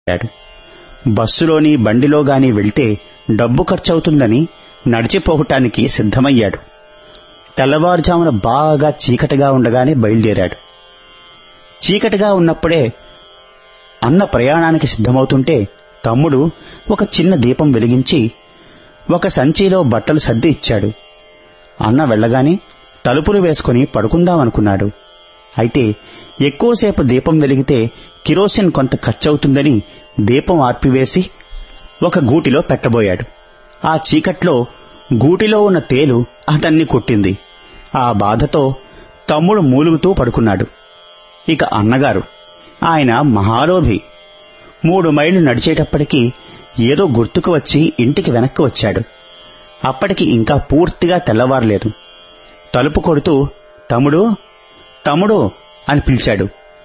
వెళ్ళాడు బస్సులోని బండిలో గాని వెళ్తే డబ్బు ఖర్చవుతుందని నడిచిపోవటానికి సిద్ధమయ్యాడు తెల్లవారుజామున బాగా చీకటిగా ఉండగానే బయలుదేరాడు చీకటిగా ఉన్నప్పుడే అన్న ప్రయాణానికి సిద్ధమవుతుంటే తమ్ముడు ఒక చిన్న దీపం వెలిగించి ఒక సంచిలో బట్టలు సర్ది ఇచ్చాడు అన్న వెళ్ళగానే తలుపులు వేసుకుని పడుకుందామనుకున్నాడు అయితే ఎక్కువసేపు దీపం వెలిగితే కిరోసిన్ కొంత ఖర్చవుతుందని దీపం ఆర్పివేసి ఒక గూటిలో పెట్టబోయాడు ఆ చీకట్లో గూటిలో ఉన్న తేలు అతన్ని కొట్టింది ఆ బాధతో తమ్ముడు మూలుగుతూ పడుకున్నాడు ఇక అన్నగారు ఆయన మహాలోభి మూడు మైళ్ళు నడిచేటప్పటికి ఏదో గుర్తుకు వచ్చి ఇంటికి వెనక్కి వచ్చాడు అప్పటికి ఇంకా పూర్తిగా తెల్లవారలేదు తలుపు కొడుతూ తమ్ముడు తమ్ముడు అని పిలిచాడు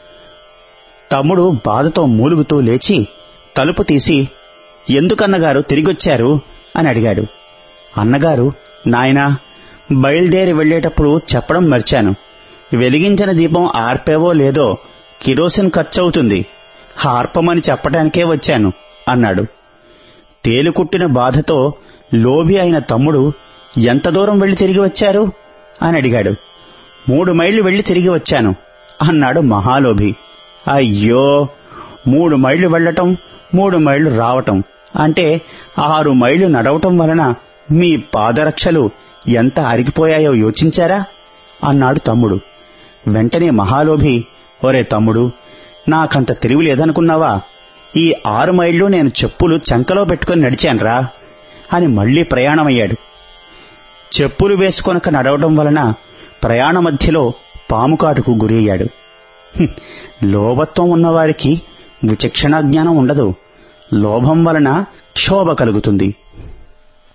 తమ్ముడు బాధతో మూలుగుతూ లేచి తలుపు తీసి ఎందుకన్నగారు తిరిగొచ్చారు అని అడిగాడు అన్నగారు నాయనా బయలుదేరి వెళ్లేటప్పుడు చెప్పడం మర్చాను వెలిగించిన దీపం ఆర్పేవో లేదో కిరోసిన్ ఖర్చవుతుంది హార్పమని చెప్పడానికే వచ్చాను అన్నాడు తేలుకుట్టిన బాధతో లోభి అయిన తమ్ముడు ఎంత దూరం వెళ్లి తిరిగి వచ్చారు అని అడిగాడు మూడు మైళ్లు వెళ్లి తిరిగి వచ్చాను అన్నాడు మహాలోభి అయ్యో మూడు మైళ్లు వెళ్లటం మూడు మైళ్లు రావటం అంటే ఆరు మైళ్లు నడవటం వలన మీ పాదరక్షలు ఎంత అరిగిపోయాయో యోచించారా అన్నాడు తమ్ముడు వెంటనే మహాలోభి ఒరే తమ్ముడు నాకంత తెలివి లేదనుకున్నావా ఈ ఆరు మైళ్ళు నేను చెప్పులు చంకలో పెట్టుకుని నడిచాన్రా అని మళ్లీ ప్రయాణమయ్యాడు చెప్పులు వేసుకొనక నడవడం వలన ప్రయాణ మధ్యలో పాముకాటుకు గురయ్యాడు హ్మ్, లోభత్వం ఉన్నవారికి విచక్షణా జ్ఞానం ఉండదు లోభం వలన క్షోభ కలుగుతుంది